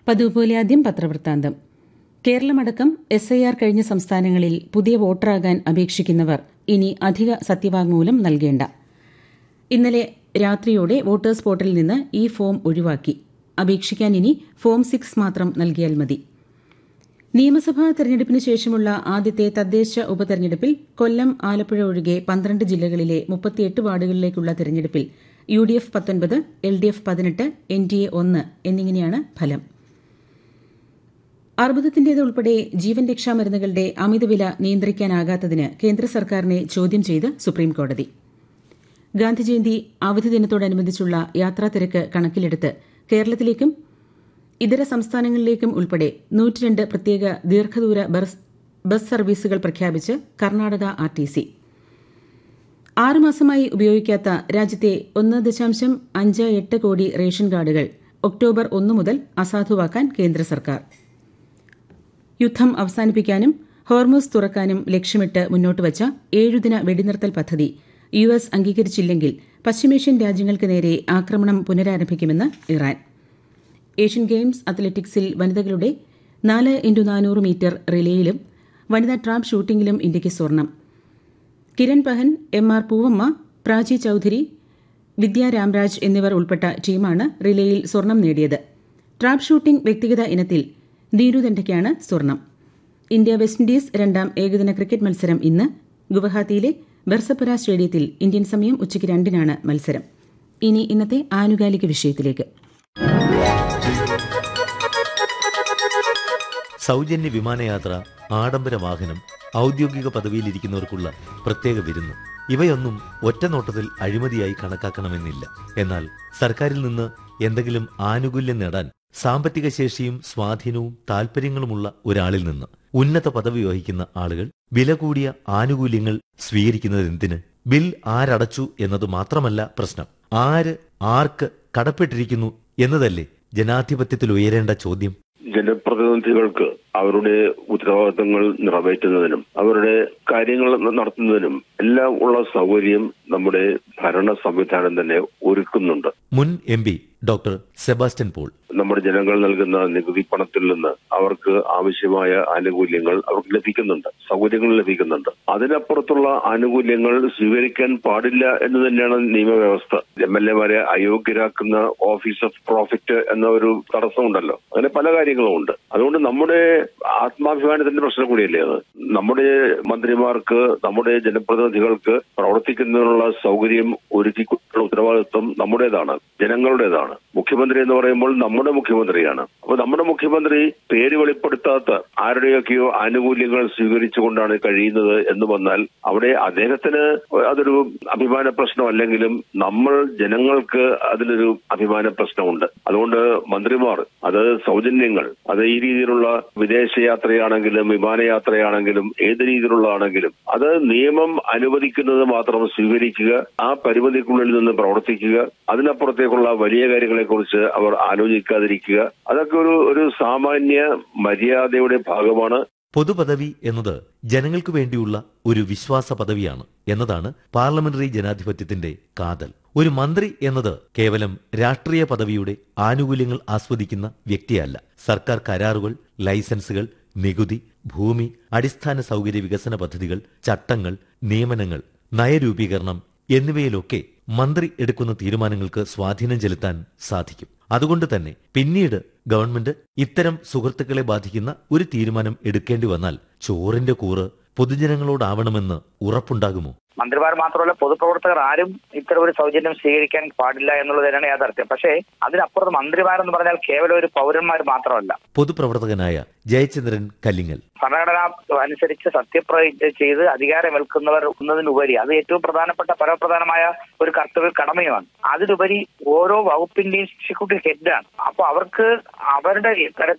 പതിവുപോലെ ആദ്യം പത്രവൃത്താന്തം കേരളമടക്കം എസ് ഐ ആർ കഴിഞ്ഞ സംസ്ഥാനങ്ങളിൽ പുതിയ വോട്ടറാകാൻ അപേക്ഷിക്കുന്നവർ ഇനി അധിക സത്യവാങ്മൂലം നൽകേണ്ട ഇന്നലെ രാത്രിയോടെ വോട്ടേഴ്സ് പോർട്ടലിൽ നിന്ന് ഈ ഫോം ഒഴിവാക്കി അപേക്ഷിക്കാൻ ഇനി ഫോം സിക്സ് മാത്രം നൽകിയാൽ മതി നിയമസഭാ തെരഞ്ഞെടുപ്പിന് ശേഷമുള്ള ആദ്യത്തെ തദ്ദേശ ഉപതെരഞ്ഞെടുപ്പിൽ കൊല്ലം ആലപ്പുഴ ഒഴികെ പന്ത്രണ്ട് ജില്ലകളിലെ മുപ്പത്തിയെട്ട് വാർഡുകളിലേക്കുള്ള തെരഞ്ഞെടുപ്പിൽ യു ഡി എഫ് പത്തൊൻപത് എൽ ഡി എഫ് പതിനെട്ട് എൻ ഡി എ ഒന്ന് എന്നിങ്ങനെയാണ് ഫലം അർബുദത്തിന്റേതുൾപ്പെടെ ജീവൻ രക്ഷാ മരുന്നുകളുടെ അമിതവില നിയന്ത്രിക്കാനാകാത്തതിന് കേന്ദ്ര സർക്കാരിനെ ചോദ്യം ചെയ്ത് സുപ്രീംകോടതി ഗാന്ധിജയന്തി അവധി ദിനത്തോടനുബന്ധിച്ചുള്ള യാത്രാത്തിരക്ക് കണക്കിലെടുത്ത് കേരളത്തിലേക്കും ഇതര സംസ്ഥാനങ്ങളിലേക്കും ഉൾപ്പെടെ നൂറ്റിരണ്ട് പ്രത്യേക ദീർഘദൂര ബസ് സർവീസുകൾ പ്രഖ്യാപിച്ച് കർണാടക ആർ ടി സി ആറുമാസമായി ഉപയോഗിക്കാത്ത രാജ്യത്തെ ഒന്ന് ദശാംശം അഞ്ച് എട്ട് കോടി റേഷൻ കാർഡുകൾ ഒക്ടോബർ ഒന്ന് മുതൽ അസാധുവാക്കാൻ കേന്ദ്ര സർക്കാർ യുദ്ധം അവസാനിപ്പിക്കാനും ഹോർമോസ് തുറക്കാനും ലക്ഷ്യമിട്ട് മുന്നോട്ട് വച്ച ഏഴുദിന വെടിനിർത്തൽ പദ്ധതി യു എസ് അംഗീകരിച്ചില്ലെങ്കിൽ പശ്ചിമേഷ്യൻ രാജ്യങ്ങൾക്ക് നേരെ ആക്രമണം പുനരാരംഭിക്കുമെന്ന് ഇറാൻ ഏഷ്യൻ ഗെയിംസ് അത്ലറ്റിക്സിൽ വനിതകളുടെ നാല് ഇൻറ്റു നാനൂറ് മീറ്റർ റിലേയിലും വനിതാ ട്രാപ്പ് ഷൂട്ടിംഗിലും ഇന്ത്യയ്ക്ക് സ്വർണം കിരൺ പഹൻ എം ആർ പൂവമ്മ പ്രാചി ചൌധരി വിദ്യ രാംരാജ് എന്നിവർ ഉൾപ്പെട്ട ടീമാണ് റിലേയിൽ സ്വർണം നേടിയത് ട്രാപ്പ് ഷൂട്ടിംഗ് വ്യക്തിഗത ഇനത്തിൽ നീരുദണ്ഡയ്ക്കാണ് സ്വർണം ഇന്ത്യ വെസ്റ്റ് ഇൻഡീസ് രണ്ടാം ഏകദിന ക്രിക്കറ്റ് മത്സരം ഇന്ന് ഗുവഹാത്തിയിലെ ബെർസപ്പുര സ്റ്റേഡിയത്തിൽ ഇന്ത്യൻ സമയം ഉച്ചയ്ക്ക് രണ്ടിനാണ് മത്സരം ഇനി ഇന്നത്തെ ആനുകാലിക വിഷയത്തിലേക്ക് സൗജന്യ വിമാനയാത്ര ആഡംബര വാഹനം ഔദ്യോഗിക പദവിയിലിരിക്കുന്നവർക്കുള്ള പ്രത്യേക വിരുന്ന് ഇവയൊന്നും ഒറ്റ നോട്ടത്തിൽ അഴിമതിയായി കണക്കാക്കണമെന്നില്ല എന്നാൽ സർക്കാരിൽ നിന്ന് എന്തെങ്കിലും ആനുകൂല്യം നേടാൻ സാമ്പത്തിക ശേഷിയും സ്വാധീനവും താൽപര്യങ്ങളുമുള്ള ഒരാളിൽ നിന്ന് ഉന്നത പദവി വഹിക്കുന്ന ആളുകൾ വില കൂടിയ ആനുകൂല്യങ്ങൾ സ്വീകരിക്കുന്നതെന്തിന് ബിൽ ആരടച്ചു എന്നത് മാത്രമല്ല പ്രശ്നം ആര് ആർക്ക് കടപ്പെട്ടിരിക്കുന്നു എന്നതല്ലേ ജനാധിപത്യത്തിൽ ഉയരേണ്ട ചോദ്യം ജനപ്രതിനിധികൾക്ക് അവരുടെ ഉത്തരവാദിത്തങ്ങൾ നിറവേറ്റുന്നതിനും അവരുടെ കാര്യങ്ങൾ നടത്തുന്നതിനും എല്ലാം ഉള്ള സൗകര്യം നമ്മുടെ ഭരണ സംവിധാനം തന്നെ ഒരുക്കുന്നുണ്ട് മുൻ M P doctor Sebastian Paul നമ്മുടെ ജനങ്ങൾ നൽകുന്ന നികുതി പണത്തിൽ നിന്ന് അവർക്ക് ആവശ്യമായ ആനുകൂല്യങ്ങൾ അവർക്ക് ലഭിക്കുന്നുണ്ട് സൗകര്യങ്ങൾ ലഭിക്കുന്നുണ്ട് അതിനപ്പുറത്തുള്ള ആനുകൂല്യങ്ങൾ സ്വീകരിക്കാൻ പാടില്ല എന്ന് തന്നെയാണ് നിയമവ്യവസ്ഥ എം എൽ എമാരെ അയോഗ്യരാക്കുന്ന ഓഫീസ് ഓഫ് പ്രോഫിറ്റ് എന്ന ഒരു തടസ്സമുണ്ടല്ലോ അങ്ങനെ പല കാര്യങ്ങളും ഉണ്ട് അതുകൊണ്ട് നമ്മുടെ ആത്മാഭിമാനത്തിന്റെ പ്രശ്നം കൂടിയല്ലേ അത് നമ്മുടെ മന്ത്രിമാർക്ക് നമ്മുടെ ജനപ്രതിനിധികൾക്ക് പ്രവർത്തിക്കുന്നതിനുള്ള സൗകര്യം ഒരുക്കിക്കൊണ്ടുള്ള ഉത്തരവാദിത്വം നമ്മുടേതാണ് ജനങ്ങളുടേതാണ് മുഖ്യമന്ത്രി എന്ന് പറയുമ്പോൾ നമ്മുടെ മുഖ്യമന്ത്രിയാണ് അപ്പൊ നമ്മുടെ മുഖ്യമന്ത്രി പേര് വെളിപ്പെടുത്താത്ത ആരുടെയൊക്കെയോ ആനുകൂല്യങ്ങൾ സ്വീകരിച്ചുകൊണ്ടാണ് കഴിയുന്നത് എന്ന് വന്നാൽ അവിടെ അദ്ദേഹത്തിന് അതൊരു അഭിമാന പ്രശ്നമല്ലെങ്കിലും നമ്മൾ ജനങ്ങൾക്ക് അതിലൊരു അഭിമാന പ്രശ്നമുണ്ട് അതുകൊണ്ട് മന്ത്രിമാർ അത് സൗജന്യങ്ങൾ അത് ഈ രീതിയിലുള്ള വിദേശയാത്രയാണെങ്കിലും വിമാനയാത്രയാണെങ്കിലും ഏത് രീതിയിലുള്ളതാണെങ്കിലും അത് നിയമം അനുവദിക്കുന്നത് മാത്രം സ്വീകരിക്കുക ആ പരിമിതിക്കുള്ളിൽ നിന്ന് പ്രവർത്തിക്കുക അതിനപ്പുറത്തേക്കുള്ള വലിയ കാര്യങ്ങളെക്കുറിച്ച് അവർ ആലോചിക്കാതിരിക്കുക അതൊക്കെ ഒരു ഒരു സാമാന്യ മര്യാദയുടെ ഭാഗമാണ് പൊതുപദവി എന്നത് ജനങ്ങൾക്കു വേണ്ടിയുള്ള ഒരു വിശ്വാസ പദവിയാണ് എന്നതാണ് പാർലമെന്ററി ജനാധിപത്യത്തിന്റെ കാതൽ ഒരു മന്ത്രി എന്നത് കേവലം രാഷ്ട്രീയ പദവിയുടെ ആനുകൂല്യങ്ങൾ ആസ്വദിക്കുന്ന വ്യക്തിയല്ല സർക്കാർ കരാറുകൾ ലൈസൻസുകൾ നികുതി ഭൂമി അടിസ്ഥാന സൗകര്യ വികസന പദ്ധതികൾ ചട്ടങ്ങൾ നിയമനങ്ങൾ നയരൂപീകരണം എന്നിവയിലൊക്കെ മന്ത്രി എടുക്കുന്ന തീരുമാനങ്ങൾക്ക് സ്വാധീനം ചെലുത്താൻ സാധിക്കും അതുകൊണ്ട് തന്നെ പിന്നീട് ഗവൺമെന്റ് ഇത്തരം സുഹൃത്തുക്കളെ ബാധിക്കുന്ന ഒരു തീരുമാനം എടുക്കേണ്ടി വന്നാൽ ചോറിന്റെ കൂറ് പൊതുജനങ്ങളോടാവണമെന്ന് ഉറപ്പുണ്ടാകുമോ മന്ത്രിമാർ മാത്രമല്ല പൊതുപ്രവർത്തകർ ആരും ഇത്തരം ഒരു സൗജന്യം സ്വീകരിക്കാൻ പാടില്ല എന്നുള്ളത് തന്നെയാണ് യാഥാർത്ഥ്യം പക്ഷേ അതിനപ്പുറത്ത് മന്ത്രിമാരെന്ന് പറഞ്ഞാൽ കേവലം ഒരു പൗരന്മാർ മാത്രമല്ല പൊതുപ്രവർത്തകനായ ജയചന്ദ്രൻ കല്ലിങ്ങൽ ഭരണഘടന അനുസരിച്ച് സത്യപ്രതിജ്ഞ ചെയ്ത് അധികാരമേൽക്കുന്നവർ എന്നതിനുപരി അത് ഏറ്റവും പ്രധാനപ്പെട്ട പരമപ്രധാനമായ ഒരു കർത്തവ്യ കടമയുമാണ് അതിലുപരി ഓരോ വകുപ്പിന്റെയും എക്സിക്യൂട്ടീവ് ഹെഡാണ് അപ്പൊ അവർക്ക് അവരുടെ